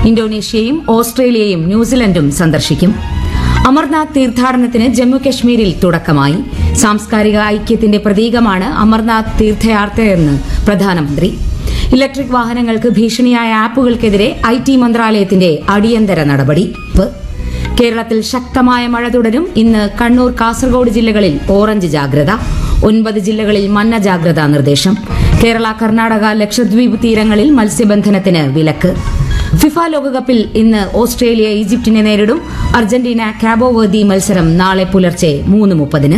ഇന്തോനേഷ്യയും ഓസ്ട്രേലിയയും ന്യൂസിലൻഡും സന്ദർശിക്കും അമർനാഥ് തീർത്ഥാടനത്തിന് ജമ്മുകശ്മീരിൽ തുടക്കമായി സാംസ്കാരിക ഐക്യത്തിന്റെ പ്രതീകമാണ് അമർനാഥ് തീർത്ഥയാത്രയെന്ന് പ്രധാനമന്ത്രി ഇലക്ട്രിക് വാഹനങ്ങൾക്ക് ഭീഷണിയായ ആപ്പുകൾക്കെതിരെ ഐ ടി മന്ത്രാലയത്തിന്റെ അടിയന്തര നടപടി പ്പ്. കേരളത്തിൽ ശക്തമായ മഴ തുടരും ഇന്ന് കണ്ണൂർ കാസർഗോഡ് ജില്ലകളിൽ ഓറഞ്ച് ജാഗ്രത ഒൻപത് ജില്ലകളിൽ മഞ്ഞ ജാഗ്രതാ നിർദ്ദേശം കേരള കർണാടക ലക്ഷദ്വീപ് തീരങ്ങളിൽ മത്സ്യബന്ധനത്തിന് വിലക്ക് ഫിഫ ലോകകപ്പിൽ ഇന്ന് ഓസ്ട്രേലിയ ഈജിപ്തിനെ നേരിടും അർജന്റീന കാബോവേർദി മത്സരം നാളെ പുലർച്ചെ മൂന്ന് മുപ്പതിന്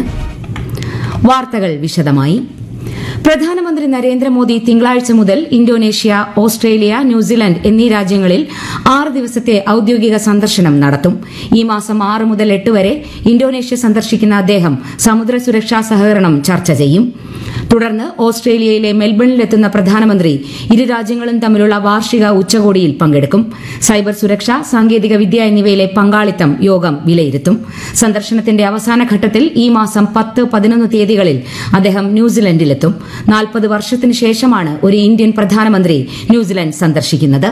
വാർത്തകൾ വിശദമായി പ്രധാനമന്ത്രി നരേന്ദ്രമോദി തിങ്കളാഴ്ച മുതൽ ഇന്തോനേഷ്യ ഓസ്ട്രേലിയ ന്യൂസിലൻഡ് എന്നീ രാജ്യങ്ങളിൽ ആറ് ദിവസത്തെ ഔദ്യോഗിക സന്ദർശനം നടത്തും ഈ മാസം ആറ് മുതൽ എട്ട് വരെ ഇന്തോനേഷ്യ സന്ദർശിക്കുന്ന അദ്ദേഹം സമുദ്ര സുരക്ഷാ സഹകരണം ചർച്ച ചെയ്യും തുടർന്ന് ഓസ്ട്രേലിയയിലെ മെൽബണിലെത്തുന്ന പ്രധാനമന്ത്രി ഇരു രാജ്യങ്ങളും തമ്മിലുള്ള വാർഷിക ഉച്ചകോടിയിൽ പങ്കെടുക്കും സൈബർ സുരക്ഷ സാങ്കേതിക വിദ്യ എന്നിവയിലെ പങ്കാളിത്തം യോഗം വിലയിരുത്തും സന്ദർശനത്തിന്റെ അവസാന ഘട്ടത്തിൽ ഈ മാസം പത്ത് പതിനൊന്ന് തീയതികളിൽ അദ്ദേഹം ന്യൂസിലൻഡിലെത്തും നാൽപ്പത് വർഷത്തിന് ശേഷമാണ് ഒരു ഇന്ത്യൻ പ്രധാനമന്ത്രി ന്യൂസിലൻഡ് സന്ദർശിക്കുന്നത്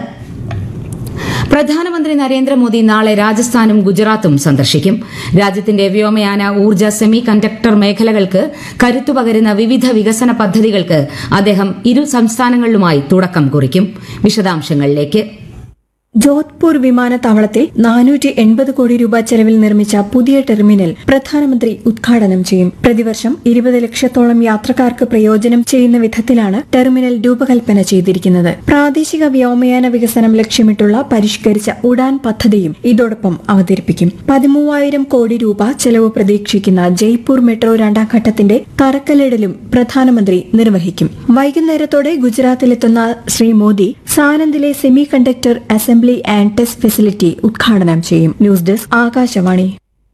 പ്രധാനമന്ത്രി നരേന്ദ്രമോദി നാളെ രാജസ്ഥാനും ഗുജറാത്തും സന്ദർശിക്കും രാജ്യത്തിന്റെ വ്യോമയാന ഊർജ്ജ സെമി കണ്ടക്ടർ മേഖലകൾക്ക് കരുത്തുപകരുന്ന വിവിധ വികസന പദ്ധതികൾക്ക് അദ്ദേഹം ഇരു സംസ്ഥാനങ്ങളിലുമായി തുടക്കം കുറിക്കും വിശദാംശങ്ങളിലേക്ക് ജോധ്പൂർ വിമാനത്താവളത്തിൽ നാനൂറ്റി എൺപത് കോടി രൂപ ചെലവിൽ നിർമ്മിച്ച പുതിയ ടെർമിനൽ പ്രധാനമന്ത്രി ഉദ്ഘാടനം ചെയ്യും പ്രതിവർഷം ഇരുപത് ലക്ഷത്തോളം യാത്രക്കാർക്ക് പ്രയോജനം ചെയ്യുന്ന വിധത്തിലാണ് ടെർമിനൽ രൂപകൽപ്പന ചെയ്തിരിക്കുന്നത് പ്രാദേശിക വ്യോമയാന വികസനം ലക്ഷ്യമിട്ടുള്ള പരിഷ്കരിച്ച ഉഡാൻ പദ്ധതിയും ഇതോടൊപ്പം അവതരിപ്പിക്കും പതിമൂവായിരം കോടി രൂപ ചെലവ് പ്രതീക്ഷിക്കുന്ന ജയ്പൂർ മെട്രോ രണ്ടാം ഘട്ടത്തിന്റെ തറക്കല്ലിടലും പ്രധാനമന്ത്രി നിർവഹിക്കും വൈകുന്നേരത്തോടെ ഗുജറാത്തിലെത്തുന്ന ശ്രീ മോദി സാനന്ദിലെ semiconductor assembly and test facility ഉദ്ഘാടനം ചെയ്യും ന്യൂസ് ഡെസ്ക് ആകാശവാണി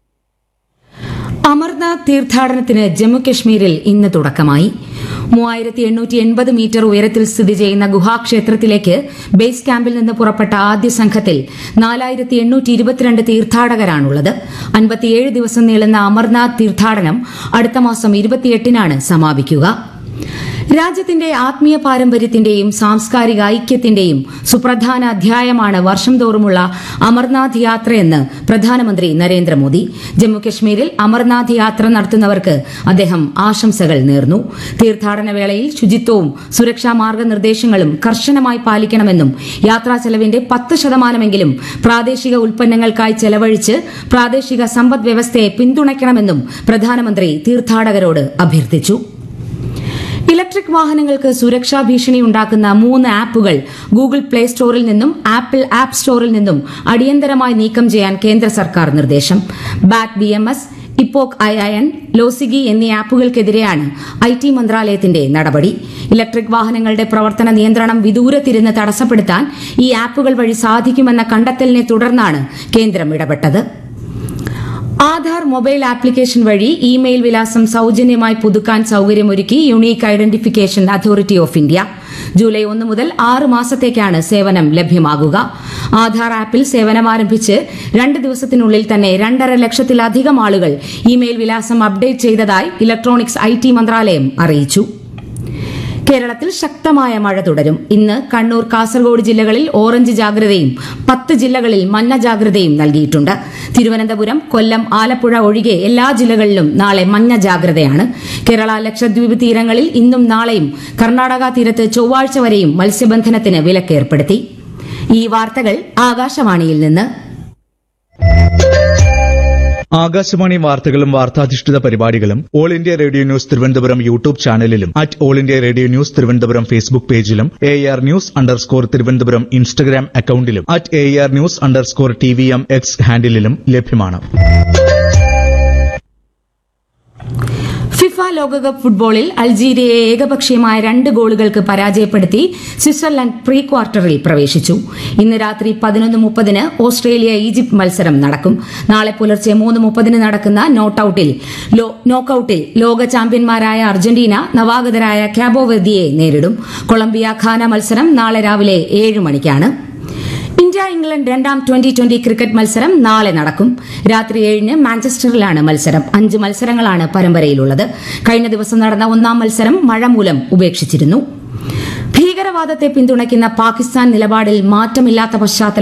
അമർനാഥ് തീർത്ഥാടനത്തിന് ജമ്മുകശ്മീരിൽ ഇന്ന് തുടക്കമായി മൂവായിരത്തി എണ്ണൂറ്റി എൺപത് മീറ്റർ ഉയരത്തിൽ സ്ഥിതി ചെയ്യുന്ന ഗുഹാക്ഷേത്രത്തിലേക്ക് ബേസ് ക്യാമ്പിൽ നിന്ന് പുറപ്പെട്ട ആദ്യ സംഘത്തിൽ നാലായിരത്തി എണ്ണൂറ്റി ഇരുപത്തിരണ്ട് തീർത്ഥാടകരാണുള്ളത് അൻപത്തിയേഴ് ദിവസം നീളുന്ന അമർനാഥ് തീർത്ഥാടനം അടുത്ത മാസം ഇരുപത്തിയെട്ടിനാണ് സമാപിക്കുക രാജ്യത്തിന്റെ ആത്മീയ പാരമ്പര്യത്തിന്റെയും സാംസ്കാരിക ഐക്യത്തിന്റെയും സുപ്രധാന അധ്യായമാണ് വർഷം തോറുമുള്ള അമർനാഥ് യാത്രയെന്ന് പ്രധാനമന്ത്രി നരേന്ദ്രമോദി ജമ്മുകശ്മീരിൽ അമർനാഥ് യാത്ര നടത്തുന്നവർക്ക് അദ്ദേഹം ആശംസകൾ നേർന്നു തീർത്ഥാടന വേളയിൽ ശുചിത്വവും സുരക്ഷാ മാർഗനിർദ്ദേശങ്ങളും കർശനമായി പാലിക്കണമെന്നും യാത്രാ ചെലവിന്റെ പത്ത് ശതമാനമെങ്കിലും പ്രാദേശിക ഉൽപ്പന്നങ്ങൾക്കായി ചെലവഴിച്ച് പ്രാദേശിക സമ്പദ് വ്യവസ്ഥയെ പിന്തുണയ്ക്കണമെന്നും പ്രധാനമന്ത്രി തീർത്ഥാടകരോട് അഭ്യർത്ഥിച്ചു ഇലക്ട്രിക് വാഹനങ്ങൾക്ക് സുരക്ഷാ ഭീഷണി ഉണ്ടാക്കുന്ന മൂന്ന് ആപ്പുകൾ ഗൂഗിൾ പ്ലേ സ്റ്റോറിൽ നിന്നും ആപ്പിൾ ആപ്പ് സ്റ്റോറിൽ നിന്നും അടിയന്തരമായി നീക്കം ചെയ്യാൻ കേന്ദ്ര സർക്കാർ നിർദ്ദേശം ബാറ്റ് ബി എം എസ് ഇപ്പോക് ഐ ഐ എൻ ലോസിഗി എന്നീ ആപ്പുകൾക്കെതിരെയാണ് ഐ ടി മന്ത്രാലയത്തിന്റെ നടപടി ഇലക്ട്രിക് വാഹനങ്ങളുടെ പ്രവർത്തന നിയന്ത്രണം വിദൂരത്തിരുന്ന് തടസ്സപ്പെടുത്താൻ ഈ ആപ്പുകൾ വഴി സാധിക്കുമെന്ന കണ്ടെത്തലിനെ തുടർന്നാണ് കേന്ദ്രം ഇടപെട്ടത് ആധാർ മൊബൈൽ ആപ്ലിക്കേഷൻ വഴി ഇമെയിൽ വിലാസം സൌജന്യമായി പുതുക്കാൻ സൌകര്യമൊരുക്കി unique identification authority of India July ഒന്ന് മുതൽ ആറ് മാസത്തേക്കാണ് സേവനം ലഭ്യമാകുക ആധാർ ആപ്പിൽ സേവനം ആരംഭിച്ച് രണ്ട് ദിവസത്തിനുള്ളിൽ തന്നെ രണ്ടര ലക്ഷത്തിലധികം ആളുകൾ ഇമെയിൽ വിലാസം അപ്ഡേറ്റ് ചെയ്തതായി ഇലക്ട്രോണിക്സ് ഐ മന്ത്രാലയം അറിയിച്ചു കേരളത്തിൽ ശക്തമായ മഴ തുടരും ഇന്ന് കണ്ണൂർ കാസർഗോഡ് ജില്ലകളിൽ ഓറഞ്ച് ജാഗ്രതയും പത്ത് ജില്ലകളിൽ മഞ്ഞ ജാഗ്രതയും നൽകിയിട്ടുണ്ട് തിരുവനന്തപുരം കൊല്ലം ആലപ്പുഴ ഒഴികെ എല്ലാ ജില്ലകളിലും നാളെ മഞ്ഞ ജാഗ്രതയാണ് കേരള ലക്ഷദ്വീപ് തീരങ്ങളിൽ ഇന്നും നാളെയും കർണാടക തീരത്ത് ചൊവ്വാഴ്ച വരെയും മത്സ്യബന്ധനത്തിന് വിലക്കേർപ്പെടുത്തി ഈ വാർത്തകൾ ആകാശവാണിയിൽ നിന്ന് ആകാശവാണി വാർത്തകളും വാർത്താധിഷ്ഠിത പരിപാടികളും all India radio news Thiruvananthapuram YouTube ചാനലിലും at all India radio news Thiruvananthapuram Facebook പേജിലും A R news underscore Thiruvananthapuram Instagram അക്കൌണ്ടിലും at A R news underscore T V M X ഹാൻഡിലും ലഭ്യമാണ് ഫിഫ ലോകകപ്പ് ഫുട്ബോളിൽ അൾജീരിയയെ ഏകപക്ഷീയമായ രണ്ട് ഗോളുകൾക്ക് പരാജയപ്പെടുത്തി സ്വിറ്റ്സർലൻഡ് പ്രീ ക്വാർട്ടറിൽ പ്രവേശിച്ചു ഇന്ന് രാത്രി പതിനൊന്ന് മുപ്പതിന് ഓസ്ട്രേലിയ ഈജിപ്ത് മത്സരം നടക്കും നാളെ പുലർച്ചെ മൂന്ന് മുപ്പതിന് നടക്കുന്ന നോട്ടൌട്ടിൽ നോക്കൌട്ടിൽ ലോക ചാമ്പ്യന്മാരായ അർജന്റീന നവാഗതരായ ക്യാബോവെർദിയെ നേരിടും കൊളംബിയ ഖാന മത്സരം നാളെ രാവിലെ ഏഴ് മണിക്കാണ് ഇന്ത്യ ഇംഗ്ലണ്ട് രണ്ടാം ട്വന്റി ട്വന്റി ക്രിക്കറ്റ് മത്സരം നാളെ നടക്കും രാത്രി ഏഴിന് മാഞ്ചസ്റ്ററിലാണ് മത്സരം അഞ്ച് മത്സരങ്ങളാണ് പരമ്പരയിലുള്ളത് കഴിഞ്ഞ ദിവസം നടന്ന ഒന്നാം മത്സരം മഴ മൂലം ഉപേക്ഷിച്ചിരുന്നു ഭീകരവാദത്തെ പിന്തുണയ്ക്കുന്ന പാകിസ്ഥാൻ നിലപാടിൽ മാറ്റമില്ലാത്ത പശ്ചാത്തലം